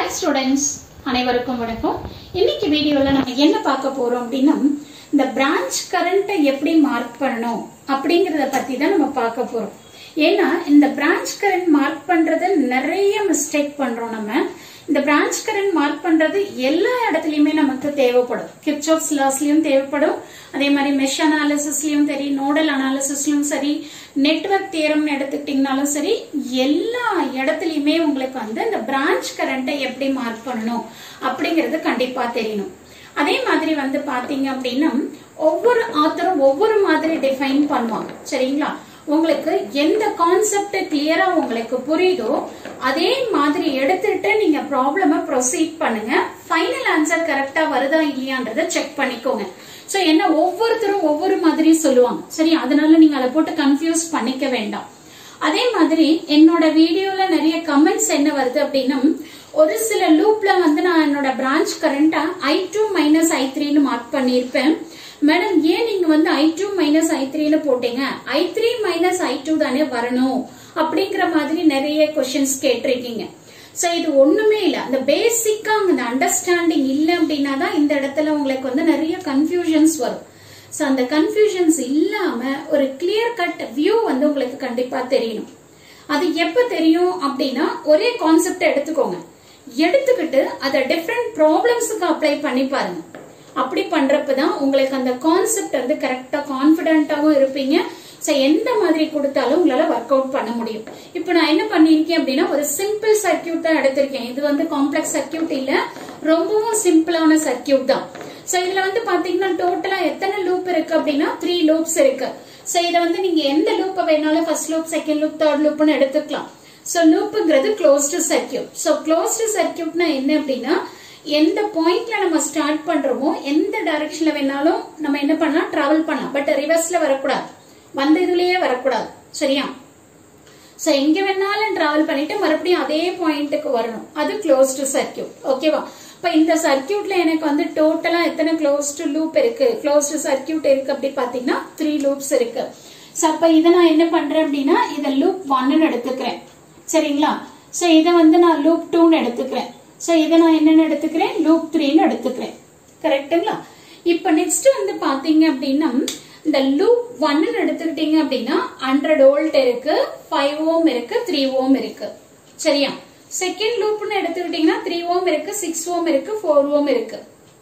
hi students அனைவருக்கும் வணக்கம் இன்னைக்கு வீடியோல நம்ம என்ன பார்க்க போறோம் அப்படின்னா இந்த பிரான்ச் கரண்ட்டை எப்படி மார்க் பண்ணணும் அப்படிங்கறத பத்தி தான் நம்ம பார்க்க போறோம் ஏன்னா இந்த பிரான்ச் கரண்ட் மார்க் பண்றது நிறைய மிஸ்டேக் பண்றோம் நம்ம இந்த பிரான்ச் கரண்ட் மார்க் பண்றது எல்லா இடத்துலயுமே நமக்கு தேவைப்படும் கிப்சாப்ஸ் லாஸ்லயும் தேவைப்படும் அதே மாதிரி மெஷ் அனாலிசிஸ்லயும் சரி நோடல் அனாலிசிஸ்லயும் சரி நெட்வொர்க் தியரம் எடுத்துக்கிட்டீங்கனாலும் சரி எல்லா இடத்துலயுமே உங்களுக்கு வந்து இந்த பிரான்ச் கரண்ட்டை எப்படி மார்க் பண்ணணும் அப்படிங்கறது கண்டிப்பா தெரியணும் அதே மாதிரி வந்து பாத்தீங்க அப்படின்னா ஒவ்வொரு ஆத்தரும் ஒவ்வொரு மாதிரி டிஃபைன் பண்ணுவாங்க சரிங்களா உங்களுக்கு எந்த கான்செப்ட் கிளியரா உங்களுக்கு புரியுதோ அதே மாதிரி எடுத்துட்டு நீங்க ப்ராப்ளம ப்ரொசீட் பண்ணுங்க ஃபைனல் ஆன்சர் கரெக்டா வருதா இல்லையான்றத செக் பண்ணிக்கோங்க சோ என்ன ஒவ்வொருத்தரும் ஒவ்வொரு மாதிரி சொல்லுவாங்க சரி அதனால நீங்க அதை போட்டு கன்ஃபியூஸ் பண்ணிக்க வேண்டாம் அதே மாதிரி என்னோட வீடியோல நிறைய கமெண்ட்ஸ் என்ன வருது அப்படின்னா ஒரு சில லூப்ல வந்து நான் என்னோட பிரான்ச் கரண்டா ஐ டூ மைனஸ் ஐ த்ரீன்னு மார்க் பண்ணிருப்பேன் மேடம் ஏன் நீங்க வந்து ஐ டூ மைனஸ் ஐ த்ரீன்னு போட்டீங்க I three minus I two தானே வரணும் அப்படிங்கிற மாதிரி நிறைய கொஸ்டின்ஸ் கேட்டிருக்கீங்க சோ இது ஒண்ணுமே இல்ல அந்த பேசிக்கா அந்த அண்டர்ஸ்டாண்டிங் இல்ல அப்படின்னா தான் இந்த இடத்துல உங்களுக்கு வந்து நிறைய கன்ஃபியூஷன்ஸ் வரும் சோ அந்த கன்ஃபியூஷன்ஸ் இல்லாம ஒரு கிளியர் கட் வியூ வந்து உங்களுக்கு கண்டிப்பா தெரியணும் அது எப்ப தெரியும் அப்படின்னா ஒரே கான்செப்ட் எடுத்துக்கோங்க எடுத்துக்கிட்டு அதை டிஃப்ரெண்ட் ப்ராப்ளம்ஸுக்கு அப்ளை பண்ணி பாருங்க அப்படி பண்றப்பதான் உங்களுக்கு அந்த கான்செப்ட் வந்து கரெக்டா கான்பிடென்ட்டாவும் இருப்பீங்க சோ எந்த மாதிரி கொடுத்தாலும் உங்களால ஒர்க் அவுட் பண்ண முடியும் இப்போ நான் என்ன பண்ணிருக்கேன் அப்படின்னா ஒரு சிம்பிள் சர்க்கியூட் தான் எடுத்திருக்கேன் இது வந்து காம்ப்ளெக்ஸ் சர்க்கியூட் இல்ல ரொம்பவும் சிம்பிளான சர்க்கியூட் தான் சோ இதுல வந்து பாத்தீங்கன்னா டோட்டலா எத்தனை லூப் இருக்கு அப்படின்னா த்ரீ லூப்ஸ் இருக்கு சோ இதை வந்து நீங்க எந்த லூப்பை வேணாலும் first loop second loop third லூப்னு எடுத்துக்கலாம் சோ லூப்புங்கிறது க்ளோஸ்டு சர்க்கியூட் சோ க்ளோஸ்டு சர்க்கியூட்னா என்ன அப்படின்னா எந்த பாயிண்ட்ல நம்ம ஸ்டார்ட் பண்றோமோ எந்த டைரக்ஷன்ல வேணாலும் நம்ம என்ன பண்ணலாம் டிராவல் பண்ணலாம் பட் ரிவர்ஸ்ல வரக்கூடாது வந்த இதுலயே வரக்கூடாது சரியா சோ எங்க வேணாலும் டிராவல் பண்ணிட்டு மறுபடியும் அதே பாயிண்ட்டுக்கு வரணும் அது க்ளோஸ்டு சர்க்கியூட் ஓகேவா இப்ப இந்த சர்க்கியூட்ல எனக்கு வந்து டோட்டலா எத்தனை க்ளோஸ்டு லூப் இருக்கு க்ளோஸ்டு சர்க்கியூட் இருக்கு அப்படி பாத்தீங்கன்னா த்ரீ லூப்ஸ் இருக்கு சோ அப்ப இதை நான் என்ன பண்றேன் அப்படின்னா இதை லூப் ஒன்னு எடுத்துக்கிறேன் சரிங்களா சோ இதை வந்து நான் லூப் டூன்னு எடுத்துக்கிறேன் சோ இதை நான் என்னன்னு எடுத்துக்கிறேன் லூப் த்ரீன்னு எடுத்துக்கிறேன் கரெக்ட்டுங்களா இப்ப நெக்ஸ்ட் வந்து பாத்தீங்க அப்படின்னா இந்த லூப் ஒன்னு எடுத்துக்கிட்டீங்க அப்படின்னா ஹண்ட்ரட் வோல்ட் இருக்கு ஃபைவ் ஓம் இருக்கு த்ரீ ஓம் இருக்கு சரியா செகண்ட் லூப்னு எடுத்துக்கிட்டீங்கன்னா த்ரீ ஓம் இருக்கு சிக்ஸ் ஓம் இருக்கு ஃபோர் ஓம் இருக்கு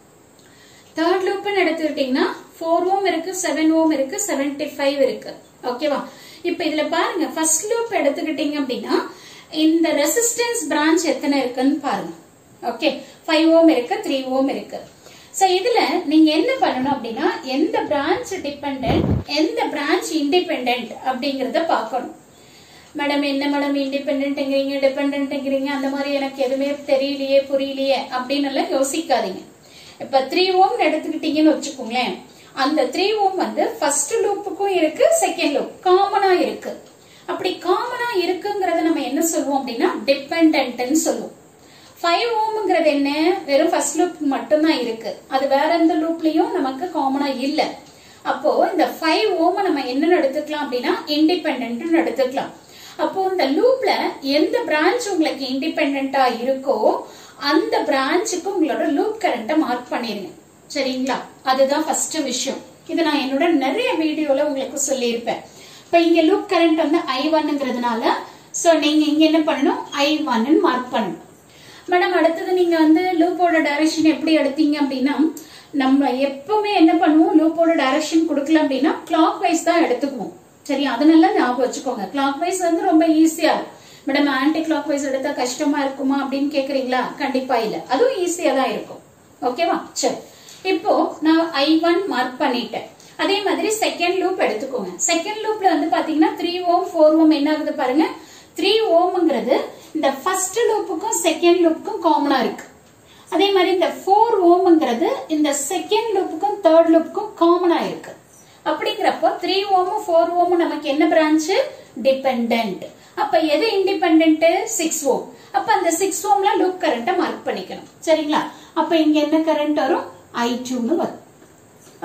தேர்ட் லூப்னு எடுத்துக்கிட்டீங்கன்னா ஃபோர் ஓம் இருக்கு செவன் ஓம் இருக்கு செவன்டி ஃபைவ் இருக்கு ஓகேவா இப்ப இதுல பாருங்க ஃபர்ஸ்ட் லூப் எடுத்துக்கிட்டீங்க அப்படின்னா இந்த ரெசிஸ்டன்ஸ் பிரான்ச் எத்தனை இருக்குன்னு பாருங்க ஓகே ஃபைவ் ஓம் இருக்கு த்ரீ ஓம் இருக்கு சோ இதுல நீங்க என்ன பண்ணணும் அப்படின்னா எந்த பிரான்ச் டிபெண்ட் எந்த பிரான்ச் இண்டிபெண்ட் அப்படிங்கறத பார்க்கணும் மேடம் என்ன மேடம் இண்டிபெண்ட்ங்கிறீங்க டிபெண்ட்ங்கிறீங்க அந்த மாதிரி எனக்கு எதுவுமே தெரியலையே புரியலையே அப்படின்னு எல்லாம் யோசிக்காதீங்க இப்ப த்ரீ ஓம் எடுத்துக்கிட்டீங்கன்னு வச்சுக்கோங்களேன் அந்த த்ரீ ஓம் வந்து ஃபர்ஸ்ட் லூப்புக்கும் இருக்கு செகண்ட் லூப் காமனா இருக்கு அப்படி காமனா இருக்குங்கிறத நம்ம என்ன சொல்லுவோம் அப்படின்னா டிபெண்ட்னு சொல்லுவோம் ஃபைவ் ஓம்ங்கிறது என்ன வெறும் ஃபர்ஸ்ட் லூப் மட்டும்தான் இருக்கு அது வேற எந்த லூப்லயும் நமக்கு காமனா இல்ல அப்போ இந்த ஃபைவ் ஓம நம்ம என்னன்னு எடுத்துக்கலாம் அப்படின்னா இண்டிபெண்ட் எடுத்துக்கலாம் அப்போ இந்த லூப்ல எந்த பிரான்ச் உங்களுக்கு இண்டிபெண்டா இருக்கோ அந்த பிரான்ச்சுக்கு உங்களோட லூப் கரண்ட்டை மார்க் பண்ணிருங்க சரிங்களா அதுதான் ஃபர்ஸ்ட் விஷயம் இது நான் என்னோட நிறைய வீடியோல உங்களுக்கு சொல்லியிருப்பேன் இப்ப இங்க லூப் கரண்ட் வந்து ஐ ஒன்னுங்கிறதுனால சோ நீங்க இங்க என்ன பண்ணணும் ஐ ஒன்னு மார்க் பண்ணணும் மேடம் அடுத்தது நீங்க வந்து லூப்போட டைரக்ஷன் எப்படி எடுத்தீங்க அப்படின்னா நம்ம எப்பவுமே என்ன பண்ணுவோம் லூப்போட டைரக்ஷன் கொடுக்கல அப்படின்னா கிளாக் வைஸ் தான் எடுத்துக்குவோம் சரி அதனால ஞாபகம் வச்சுக்கோங்க கிளாக் வைஸ் வந்து ரொம்ப ஈஸியா இருக்கும் மேடம் ஆன்டி கிளாக் வைஸ் எடுத்தா கஷ்டமா இருக்குமா அப்படின்னு கேக்குறீங்களா கண்டிப்பா இல்ல அதுவும் ஈஸியா தான் இருக்கும் ஓகேவா சரி இப்போ நான் ஐ ஒன் மார்க் பண்ணிட்டேன் அதே மாதிரி செகண்ட் லூப் எடுத்துக்கோங்க செகண்ட் லூப்ல வந்து பாத்தீங்கன்னா த்ரீ ஓம் ஃபோர் ஓம் என்ன ஆகுது பாருங்க த்ரீ ஓம்ங்கிறது இந்த ஃபர்ஸ்ட் லூப்புக்கும் செகண்ட் லூப்புக்கும் காமனா இருக்கு அதே மாதிரி இந்த ஃபோர் ஓம்ங்கிறது இந்த செகண்ட் லூப்புக்கும் தேர்ட் லூப்புக்கும் காமனா இருக்கு அப்படிங்கிறப்போ த்ரீ ஓமும் ஃபோர் ஓமும் நமக்கு என்ன பிரான்ச் டிபெண்ட் அப்ப எது இண்டிபெண்ட் சிக்ஸ் ஓம் அப்ப அந்த சிக்ஸ் ஓம்ல லூப் கரண்ட்டை மார்க் பண்ணிக்கணும் சரிங்களா அப்ப இங்க என்ன கரண்ட் வரும் ஐ டூன்னு வரும் ஓகே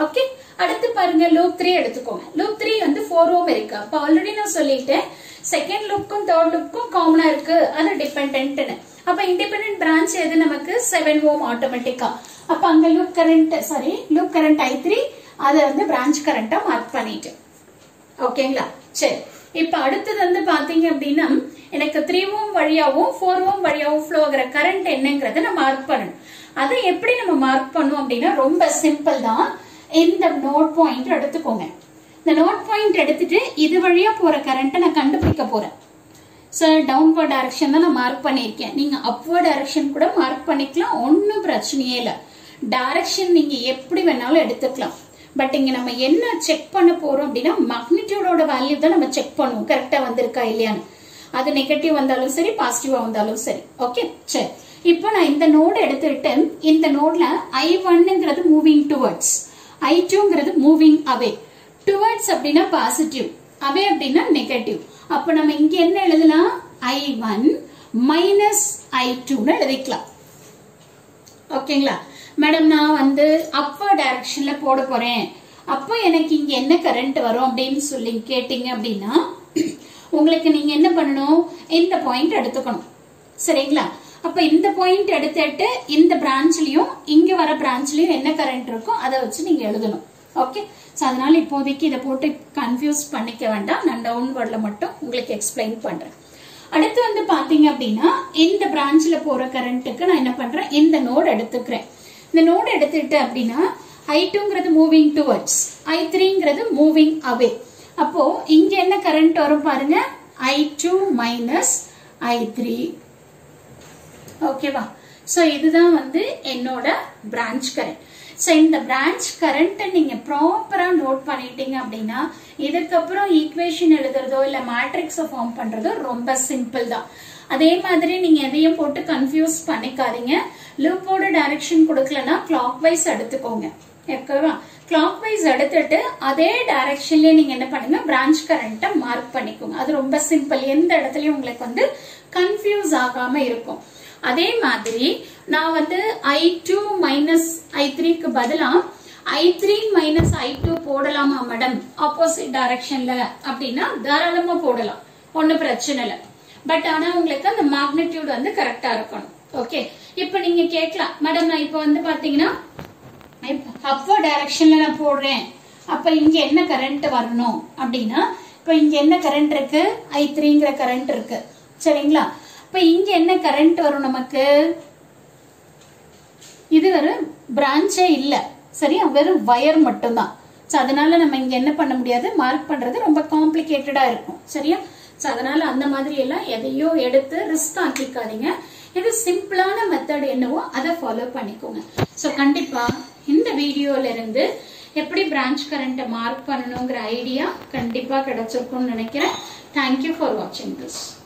அடுத்து பாருங்க லூப் த்ரீ எடுத்துக்கோங்க லூப் த்ரீ வந்து ஃபோர் ஓம் இருக்கு அப்ப ஆல்ரெடி நான் சொல்லிட்டேன் செகண்ட் லூப்க்கும் தேர்ட் லூப்க்கும் காமனா இருக்கு அது டிபெண்ட்னு அப்ப இண்டிபெண்டன்ட் பிரான்ச் எது நமக்கு செவன் ஓம் ஆட்டோமேட்டிக்கா அப்ப அங்க loop current sorry loop current I three அதை வந்து பிரான்ச் கரண்டா மார்க் பண்ணிட்டு ஓகேங்களா சரி இப்ப அடுத்தது வந்து பாத்தீங்க அப்படின்னா எனக்கு த்ரீ ஓம் வழியாவும் ஃபோர் ஓம் வழியாவும் ஃப்ளோ ஆகிற கரண்ட் என்னங்கறத நான் மார்க் பண்ணணும் அதை எப்படி நம்ம மார்க் பண்ணுவோம் அப்படின்னா ரொம்ப சிம்பிள் தான் இந்த நோட் பாயிண்ட் எடுத்துக்கோங்க இந்த நோட் பாயிண்ட் எடுத்துட்டு இது வழியா போற கரண்ட்டை நான் கண்டுபிடிக்க போறேன் சார் டவுன்வர்ட் டைரக்ஷன் தான் நான் மார்க் பண்ணியிருக்கேன் நீங்க அப்வர்ட் டைரக்ஷன் கூட மார்க் பண்ணிக்கலாம் ஒன்றும் பிரச்சனையே இல்லை டைரக்ஷன் நீங்க எப்படி வேணாலும் எடுத்துக்கலாம் பட் இங்க நம்ம என்ன செக் பண்ண போறோம் அப்படின்னா மக்னிடியூடோட வேல்யூ தான் நம்ம செக் பண்ணுவோம் கரெக்டா வந்திருக்கா இல்லையான்னு அது நெகட்டிவ் வந்தாலும் சரி பாசிட்டிவா வந்தாலும் சரி ஓகே சரி இப்போ நான் இந்த நோடு எடுத்துட்டு இந்த நோட்ல ஐ ஒன்னுங்கிறது மூவிங் டுவர்ட்ஸ் ஐ டூங்கிறது மூவிங் அவே டுவர்ட்ஸ் அப்படின்னா பாசிட்டிவ் அவே அப்படின்னா நெகட்டிவ் அப்ப நம்ம இங்க என்ன எழுதலாம் ஐ ஒன் மைனஸ் ஐ டூன்னு எழுதிக்கலாம் ஓகேங்களா மேடம் நான் வந்து அப்பர் டைரக்ஷன்ல போட போறேன் அப்போ எனக்கு இங்க என்ன கரண்ட் வரும் அப்படின்னு சொல்லி கேட்டீங்க அப்படின்னா உங்களுக்கு நீங்க என்ன பண்ணணும் இந்த பாயிண்ட் எடுத்துக்கணும் சரிங்களா அப்ப இந்த பாயிண்ட் எடுத்துட்டு இந்த பிரான்ச்லயும் இங்க வர பிரான்ச்லயும் என்ன கரண்ட் இருக்கோ அதை வச்சு நீங்க எழுதணும் ஓகே சோ அதனால இப்போதைக்கு இதை போட்டு கன்ஃபியூஸ் பண்ணிக்க வேண்டாம் நான் டவுன்வர்ட்ல மட்டும் உங்களுக்கு எக்ஸ்பிளைன் பண்றேன் அடுத்து வந்து பாத்தீங்க அப்படின்னா இந்த பிரான்ச்ல போற கரண்ட்டுக்கு நான் என்ன பண்றேன் இந்த நோடு எடுத்துக்கிறேன் இந்த நோடு எடுத்துட்டு அப்படின்னா ஐ டூங்கிறது மூவிங் டுவர்ட்ஸ் ஐ த்ரீங்கிறது மூவிங் அவே அப்போ இங்க என்ன கரண்ட் வரும் பாருங்க I two minus I three ஓகேவா சோ இதுதான் வந்து என்னோட பிரான்ச் கரண்ட் சோ இந்த பிரான்ச் கரண்ட்டை நீங்க ப்ராப்பரா நோட் பண்ணிட்டீங்க அப்படின்னா இதுக்கப்புறம் ஈக்குவேஷன் எழுதுறதோ இல்ல மேட்ரிக்ஸை ஃபார்ம் பண்றதோ ரொம்ப சிம்பிள் தான் அதே மாதிரி நீங்க எதையும் போட்டு கன்ஃபியூஸ் பண்ணிக்காதீங்க லூப்போட டைரக்ஷன் கொடுக்கலன்னா கிளாக் வைஸ் எடுத்துக்கோங்க ஓகேவா கிளாக் வைஸ் எடுத்துட்டு அதே டைரக்ஷன்லயே நீங்க என்ன பண்ணுங்க பிரான்ச் கரண்ட்டை மார்க் பண்ணிக்கோங்க அது ரொம்ப சிம்பிள் எந்த இடத்துலயும் உங்களுக்கு வந்து கன்ஃபியூஸ் ஆகாம இருக்கும் அதே மாதிரி நான் வந்து ஐ டூ மைனஸ் ஐ த்ரீக்கு பதிலா I three minus I two போடலாமா மேடம் ஆப்போசிட் டைரக்ஷன்ல அப்படின்னா தாராளமா போடலாம் ஒன்னும் பிரச்சனை இல்லை பட் ஆனா உங்களுக்கு அந்த மேக்னிடியூட் வந்து கரெக்டா இருக்கணும் ஓகே இப்ப நீங்க கேட்கலாம் மேடம் நான் இப்ப வந்து பாத்தீங்கன்னா அப்போ டைரக்ஷன்ல நான் போடுறேன் அப்ப இங்க என்ன கரண்ட் வரணும் அப்படின்னா இப்ப இங்க என்ன கரண்ட் இருக்கு ஐ த்ரீங்கிற கரண்ட் இருக்கு சரிங்களா இப்ப இங்க என்ன கரண்ட் வரும் நமக்கு இது வெறும் பிரான்ச்சே இல்ல சரியா வெறும் வயர் மட்டும்தான் சோ அதனால நம்ம இங்க என்ன பண்ண முடியாது மார்க் பண்றது ரொம்ப காம்ப்ளிகேட்டடா இருக்கும் சரியா சோ அதனால அந்த மாதிரி எல்லாம் எதையோ எடுத்து ரிஸ்க் ஆக்கிக்காதீங்க இது சிம்பிளான மெத்தட் என்னவோ அதை ஃபாலோ பண்ணிக்கோங்க சோ கண்டிப்பா இந்த வீடியோல இருந்து எப்படி பிரான்ச் கரண்ட்டை மார்க் பண்ணணுங்கிற ஐடியா கண்டிப்பா கிடைச்சிருக்கும்னு நினைக்கிறேன் தேங்க்யூ ஃபார் வாட்சிங் திஸ்